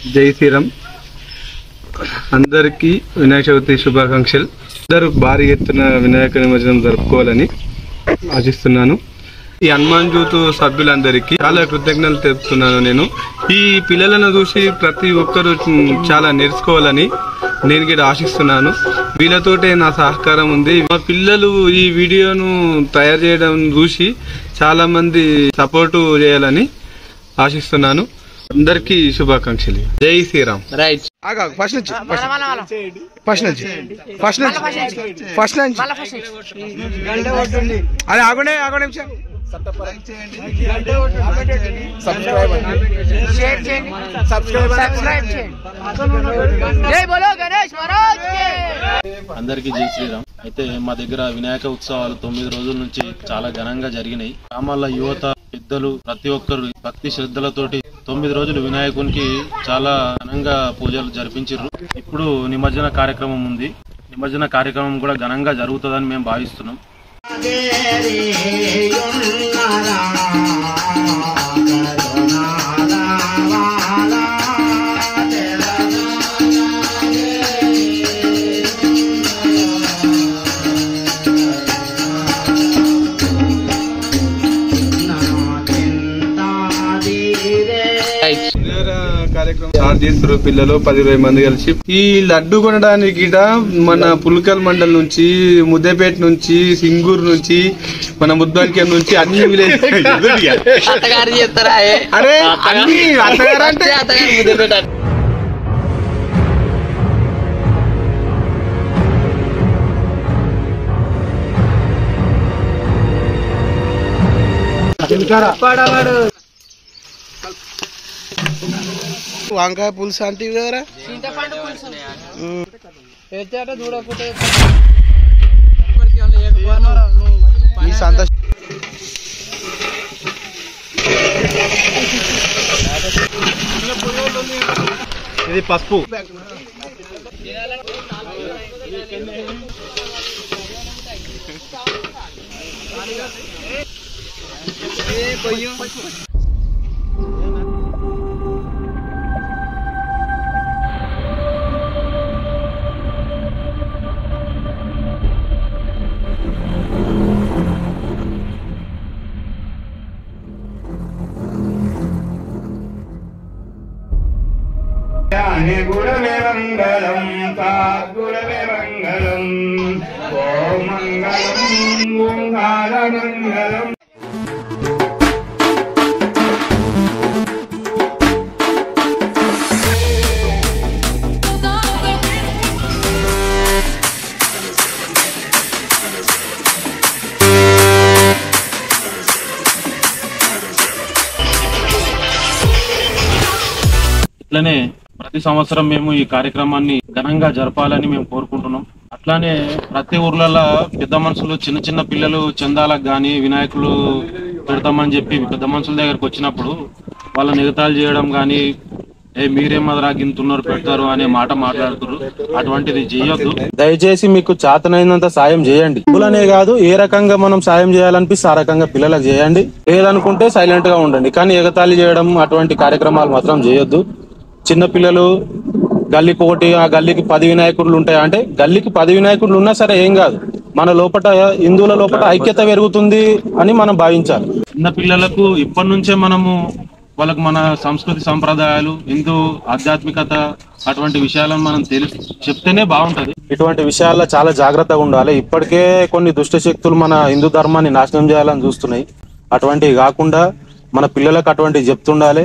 జై శ్రీరామ్ అందరికీ వినాయక చవితి శుభాకాంక్షలు అందరూ భారీ ఎత్తున వినాయక నిమజ్జనం జరుపుకోవాలని ఆశిస్తున్నాను ఈ హనుమాన్ జ్యోతు సభ్యులందరికీ చాలా కృతజ్ఞతలు తెలుపుతున్నాను నేను ఈ పిల్లలను చూసి ప్రతి ఒక్కరూ చాలా నేర్చుకోవాలని నేను కూడా ఆశిస్తున్నాను వీళ్ళతోటే నా సహకారం ఉంది మా పిల్లలు ఈ వీడియోను తయారు చేయడం చూసి చాలా మంది సపోర్టు చేయాలని ఆశిస్తున్నాను అందరికీ శుభాకాంక్షలు జై శ్రీరామ్ రైట్ ఆగా ఫస్ట్ నుంచి ఫస్ట్ నుంచి ఫస్ట్ నుంచి ఫస్ట్ నుంచి అది ఆగుండే ఆగు నిమిషం జై బోలో గణేష్ మహారాజ్ కి అందరికీ జై శ్రీరామ్ అయితే మా దగ్గర వినాయక ఉత్సవాలు తొమ్మిది రోజుల నుంచి చాలా ఘనంగా జరిగినాయి గ్రామాల యువత పెద్దలు ప్రతి ఒక్కరు భక్తి శ్రద్ధలతోటి తొమ్మిది రోజులు వినాయకునికి చాలా ఘనంగా పూజలు జరిపించారు ఇప్పుడు నిమజ్జన కార్యక్రమం ఉంది నిమజ్జన కార్యక్రమం కూడా ఘనంగా జరుగుతుందని మేము భావిస్తున్నాం రైట్ కార్యక్రమం స్టార్ట్ చేస్తారు పిల్లలు పది ఇరవై మంది కలిసి ఈ లడ్డు కొనడానికి గిట మన పుల్కల్ మండల్ నుంచి ముద్దపేట నుంచి సింగూరు నుంచి మన ముద్దాంక్యం నుంచి అన్ని విలేజ్ అత్తగారు చేస్తారా ఏ? అరే అన్ని అత్తగారు అంటే అత్తగారు ముద్ద పెట్టాలి వంకాయ పులుసు అంటే కదరా చింతపండు పులుసు ఎత్తాట చూడకుంటే ఈ సంత ఇది పసుపు గురవే మంగళం గురవే మంగళం ఓ మంగళం ఓంకార మంగళం ఇట్లనే ప్రతి సంవత్సరం మేము ఈ కార్యక్రమాన్ని ఘనంగా జరపాలని మేము కోరుకుంటున్నాం అట్లానే ప్రతి ఊర్లలో పెద్ద మనుషులు చిన్న చిన్న పిల్లలు చందాలకు గాని వినాయకులు పెడతామని చెప్పి పెద్ద మనుషుల దగ్గరకు వచ్చినప్పుడు వాళ్ళని ఎగతాళి చేయడం గాని ఏ మీరేం మదరా గింతున్నారు పెడతారు అనే మాట మాట్లాడుతున్నారు అటువంటిది చేయొద్దు దయచేసి మీకు చేతనైనంత సాయం చేయండి డబ్బులనే కాదు ఏ రకంగా మనం సాయం చేయాలనిపిస్తే ఆ రకంగా పిల్లలకు చేయండి లేదనుకుంటే సైలెంట్ గా ఉండండి కానీ ఎగతాళి చేయడం అటువంటి కార్యక్రమాలు మాత్రం చేయొద్దు చిన్న పిల్లలు గల్లీకి ఒకటి ఆ గల్లీకి పది వినాయకుడులు ఉంటాయి అంటే గల్లీకి పది వినాయకుడులు ఉన్నా సరే ఏం కాదు మన లోపల హిందువుల లోపల ఐక్యత పెరుగుతుంది అని మనం భావించాలి చిన్న పిల్లలకు ఇప్పటి నుంచే మనము వాళ్ళకు మన సంస్కృతి సంప్రదాయాలు హిందూ ఆధ్యాత్మికత అటువంటి విషయాలను మనం తెలుసు చెప్తేనే బాగుంటది ఇటువంటి విషయాల్లో చాలా జాగ్రత్తగా ఉండాలి ఇప్పటికే కొన్ని దుష్ట శక్తులు మన హిందూ ధర్మాన్ని నాశనం చేయాలని చూస్తున్నాయి అటువంటివి కాకుండా మన పిల్లలకు అటువంటివి చెప్తుండాలి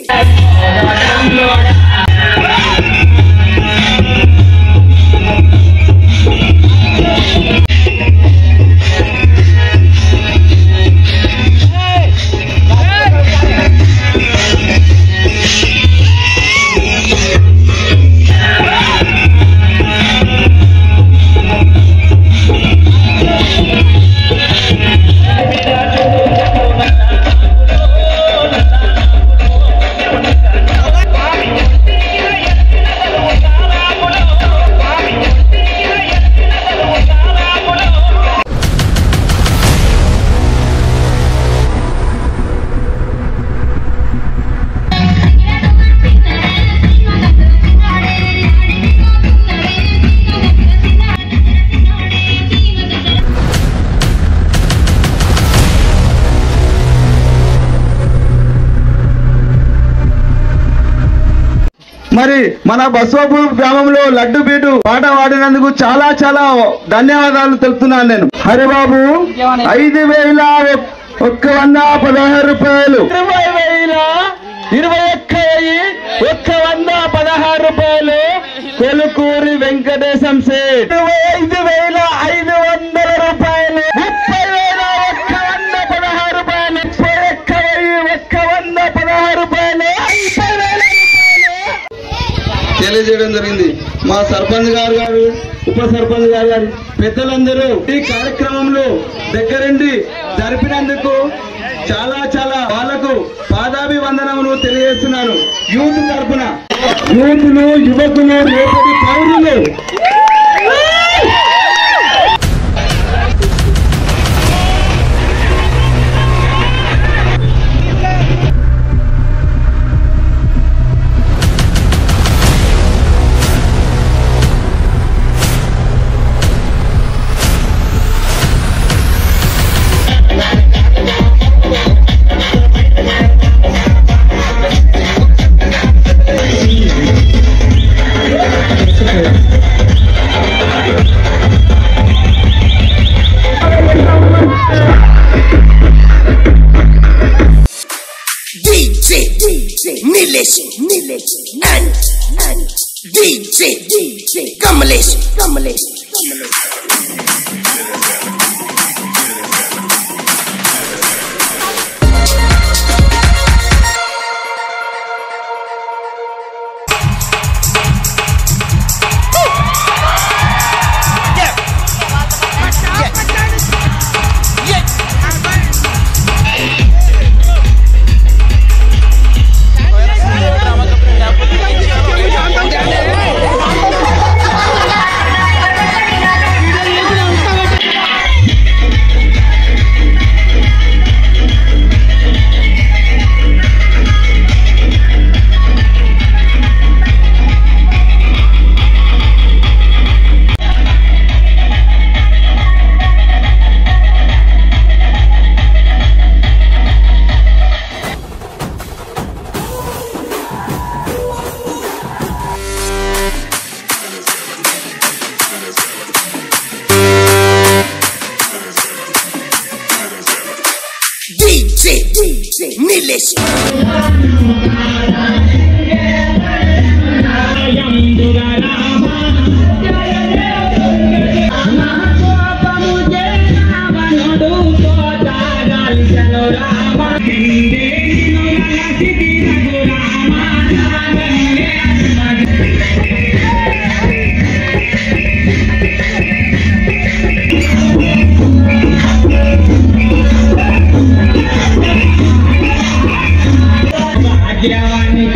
మరి మన బస్వాపూర్ గ్రామంలో లడ్డు బీటు పాట పాడినందుకు చాలా చాలా ధన్యవాదాలు తెలుపుతున్నాను నేను హరిబాబు ఐదు వేల ఒక్క వంద పదహారు రూపాయలు ఇరవై వేల ఇరవై ఒక్క వెయ్యి ఒక్క వంద పదహారు రూపాయలు కొలుకూరి వెంకటేశం సేట్ ఇరవై ఐదు వేల ఐదు వందల రూపాయలు ముప్పై వేల ఒక్క వంద పదహారు రూపాయలు ముప్పై ఒక్క వెయ్యి ఒక్క వంద పదహారు రూపాయలు ముప్పై వేల రూపాయలు తెలియజేయడం జరిగింది మా సర్పంచ్ గారు గారు ఉప సర్పంచ్ గారు గారు పెద్దలందరూ ఈ కార్యక్రమంలో దగ్గరుండి జరిపినందుకు చాలా చాలా వాళ్ళకు పాదాభివందనమును తెలియజేస్తున్నాను యూత్ తరపున యూతులు యువకులు రేపటి పౌరులు DJ, DJ, Nilesh, Nilesh, and, and, DJ, DJ, Kamalesh, Kamalesh, Kamalesh. DJ, DJ, Nilesh. Bhagyavani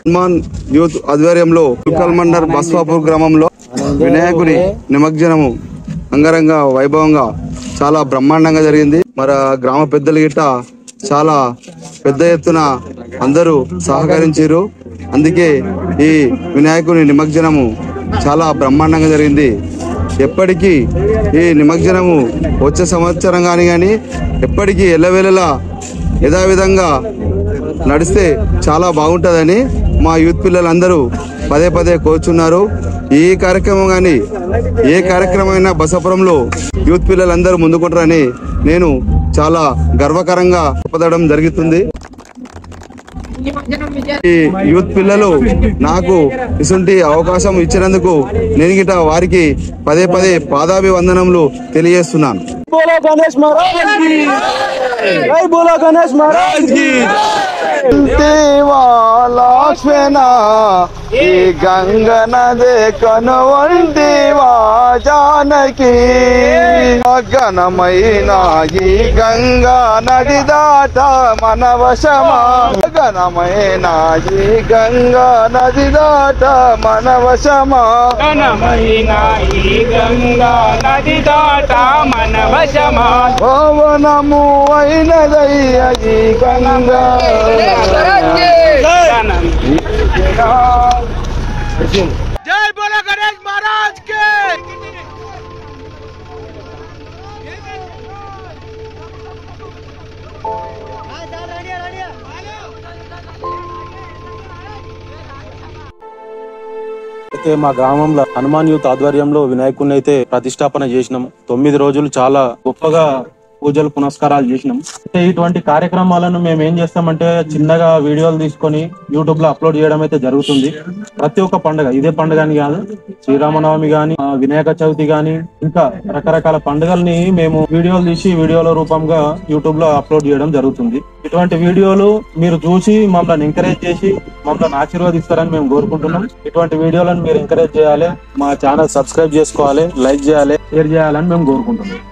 Hanuman youth ఆధ్వర్యంలో తుకల్ మండర్ బస్వాపూర్ గ్రామంలో వినాయకుని నిమజ్జనము అంగరంగ వైభవంగా చాలా బ్రహ్మాండంగా జరిగింది మరి ఆ గ్రామ పెద్దలు గిట్ట చాలా పెద్ద ఎత్తున అందరూ సహకరించారు అందుకే ఈ వినాయకుని నిమజ్జనము చాలా బ్రహ్మాండంగా జరిగింది ఎప్పటికీ ఈ నిమజ్జనము వచ్చే సంవత్సరం కానీ కానీ ఎప్పటికీ ఎల్లవేళలా యథావిధంగా నడిస్తే చాలా బాగుంటుందని మా యూత్ పిల్లలందరూ పదే పదే కోరుచున్నారు ఈ కార్యక్రమం కానీ ఏ కార్యక్రమం అయినా బసపురంలో యూత్ పిల్లలందరూ ముందుకుంటారని నేను చాలా గర్వకరంగా చెప్పదడం జరుగుతుంది ఈ యూత్ పిల్లలు నాకు ఇటువంటి అవకాశం ఇచ్చినందుకు నేను గిట వారికి పదే పదే పాదాభివందనములు తెలియజేస్తున్నాను बोलो गणेश महाराज की जय बोलो गणेश महाराज की లక్ష్మణ ఈ గంగ నదే కనువంటివా జానకి ఘనమైన ఈ గంగా నది దాట మన వశమా ఘనమైన ఈ గంగా నది దాట మన వశమా పవనము అయినదయ్య ఈ గంగా जय बोलो गणेश महाराज के అయితే మా గ్రామంలో హనుమాన్ యూత్ ఆధ్వర్యంలో వినాయకుడిని అయితే ప్రతిష్టాపన చేసినాం తొమ్మిది రోజులు చాలా గొప్పగా పూజలు పునస్కారాలు చేసినాం అయితే ఇటువంటి కార్యక్రమాలను మేము ఏం చేస్తామంటే చిన్నగా వీడియోలు తీసుకొని యూట్యూబ్ లో అప్లోడ్ చేయడం అయితే జరుగుతుంది ప్రతి ఒక్క పండుగ ఇదే పండుగ అని కాదు శ్రీరామనవమి గాని ఆ, వినాయక చవితి గాని ఇంకా రకరకాల పండుగల్ని మేము వీడియోలు తీసి వీడియోల రూపంగా యూట్యూబ్ లో అప్లోడ్ చేయడం జరుగుతుంది ఇటువంటి వీడియోలు మీరు చూసి మమ్మల్ని ఎంకరేజ్ చేసి మమ్మల్ని ఆశీర్వదిస్తారని మేము కోరుకుంటున్నాం ఇటువంటి వీడియోలను మీరు ఎంకరేజ్ చేయాలి మా ఛానల్ సబ్స్క్రైబ్ చేసుకోవాలి లైక్ చేయాలి షేర్ చేయాలని మేము కోరుకుంటున్నాం